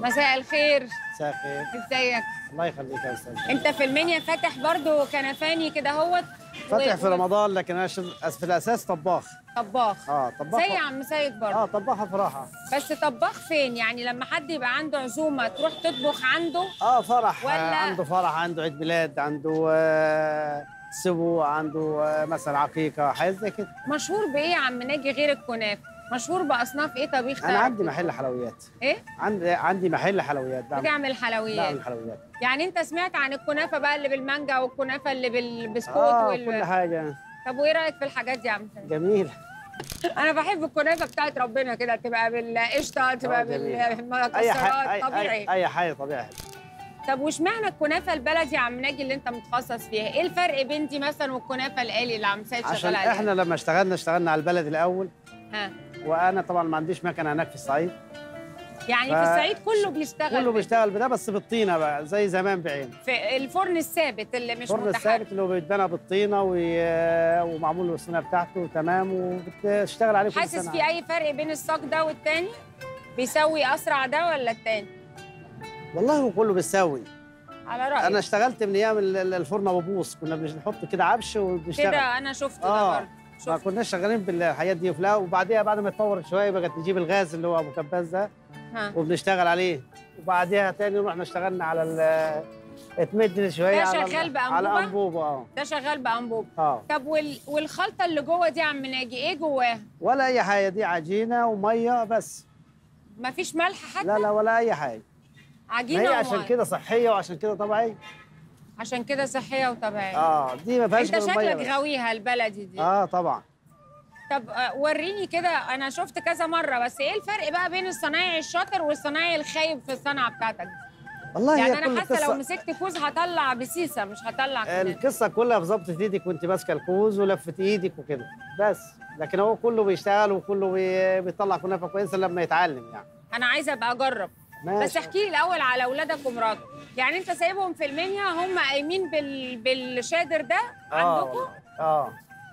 مساء الخير مساء الخير ازيك الله يخليك يا استاذ انت في المنيا فاتح برضو كنفاني كده هوت فاتح و- في رمضان لكن انا شغ- في الاساس طباخ طباخ اه طباخ زي عم سيد برضو اه طباخه فراحه بس طباخ فين يعني لما حد يبقى عنده عزومه تروح تطبخ عنده اه فرح ولا- آه عنده فرح عنده عيد ميلاد عنده آه سبو عنده آه مثلا عقيقه حاجات زي كده مشهور بايه يا عم ناجي غير الكنافه مشهور باصناف ايه طبيخ انا تعرف عندي تطبخ؟ محل حلويات ايه عندي عندي محل حلويات بعمل بتعمل حلويات بعمل حلويات يعني انت سمعت عن الكنافه بقى اللي بالمانجا والكنافه اللي بالبسكوت اه وال... كل حاجه طب وايه رايك في الحاجات دي يا عم سيد جميل انا بحب الكنافه بتاعت ربنا كده تبقى بالقشطه تبقى آه، جميل. اي بالمكسرات حاجه أي- طبيعي أي, اي حاجه طبيعي طب واشمعنى الكنافه البلدي يا عم ناجي اللي انت متخصص فيها ايه الفرق بين دي مثلا والكنافه الآلي اللي عم سيد عشان شغال عليها احنا لما اشتغلنا اشتغلنا على البلد الاول ها وانا طبعا ما عنديش مكنه هناك في الصعيد يعني ف- في الصعيد كله بيشتغل كله بال- بيشتغل بده بس بالطينه بقى زي زمان بعين في الفرن الثابت اللي مش الفرن متحرك الثابت اللي هو بيتبنى بالطينه وي- ومعمول له الصينه بتاعته تمام وبتشتغل عليه كل حاسس سنة. في اي فرق بين الصاج ده والتاني بيسوي اسرع ده ولا التاني والله هو كله بيساوي على رايك انا اشتغلت من ايام ال- ال- الفرن ابو بوص كنا بنحط كده عبش وبنشتغل كده انا شفته آه. ده برضه ما شفت كناش شغالين بالحاجات دي وفي الأول- وبعديها بعد ما اتطورت شويه بقت نجيب الغاز اللي هو ابو كباز ده ها وبنشتغل عليه وبعديها تاني رحنا اشتغلنا على ال اتمدنا شويه ده على شغال ال- بأنبوبة؟ على انبوبه اه ده شغال بانبوب اه طب وال... والخلطه اللي جوه دي يا عم ناجي ايه جواها ولا اي حاجه دي عجينه وميه بس مفيش ملح حتى لا لا ولا اي حاجه ما عجينه هي ومية. عشان كده صحيه وعشان كده طبيعيه عشان كده صحيه وطبيعيه اه دي ما فيهاش انت غير الميه شكلك بس. غاويها البلدي دي اه طبعا طب آه، وريني كده انا شفت كذا مره بس ايه الفرق بقى بين الصنايعي الشاطر والصنايعي الخايب في الصنعه بتاعتك دي؟ والله يعني هي انا كل حاسه لو القصه مسكت كوز هطلع بسيسه مش هطلع كنافه القصه كلها في ظبطه ايدك وانت ماسكه الكوز ولفه ايدك وكده بس لكن هو كله بيشتغل وكله بي- بيطلع كنافه كويسه لما يتعلم يعني انا عايزه ابقى اجرب ماشي بس احكي لي الاول على اولادك ومراتك يعني انت سايبهم في المنيا هم قايمين بال... بالشادر ده عندكم اه اه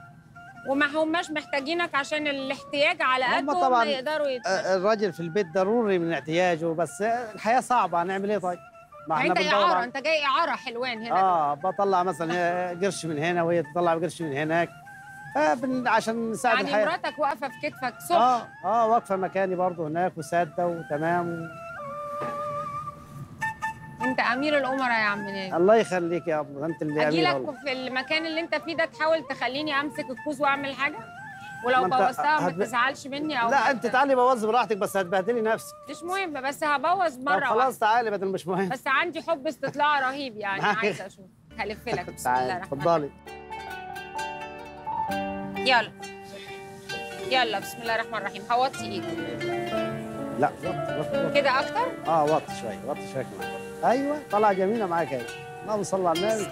وما هماش محتاجينك عشان الاحتياج على هم قدهم طبعاً، ما يقدروا يتمشوا آه، الراجل في البيت ضروري من احتياجه بس الحياه صعبه هنعمل ايه طيب؟ ما يعني انت بندور اعاره على- انت جاي اعاره حلوان هنا اه بطلع مثلا قرش من هنا وهي تطلع قرش من هناك فبن عشان نساعد يعني الحياه مراتك واقفه في كتفك صح اه اه واقفه مكاني برضه هناك وساده وتمام انت امير الامراء يا عم ناجي الله يخليك يا ابو انت اللي اجي امير لك والله في المكان اللي انت فيه ده تحاول تخليني امسك الكوز واعمل حاجه ولو ما انت بوظتها ما هتب- تزعلش مني او لا ما انت ت- تعالي بوظ براحتك بس هتبهدلي نفسك مش مهم بس هبوظ طب مره خلاص واحده تعالي بدل مش مهم بس عندي حب استطلاع رهيب يعني معاك. عايزه اشوف هلف لك بسم الله تعالي الرحمن اتفضلي الرحيم يلا يلا بسم الله الرحمن الرحيم هوطي ايدك لا وطي وطي وطي كده اكتر اه وطي شويه وطي شويه كمان ايوه طلع جميله معاك اهي اللهم صل على النبي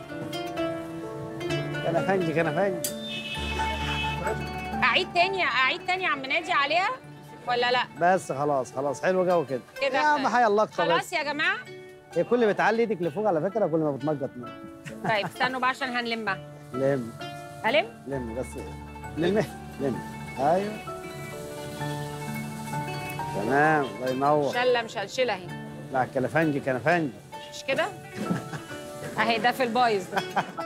كنفنجي كنفنجي اعيد تاني اعيد تاني يا عم نادي عليها ولا لا بس خلاص خلاص حلوه جو كده كده يا عم حي الله اكتر خلاص بس يا جماعه هي كل ما بتعلي ايدك لفوق على فكره كل ما بتمجط منك طيب استنوا بقى عشان هنلمها لم هلم لم بس لم لم ايوه تمام الله ينور شله مشلشله اهي لا كنفنجي كنفنجي مش كده اهي ده في البايظ ده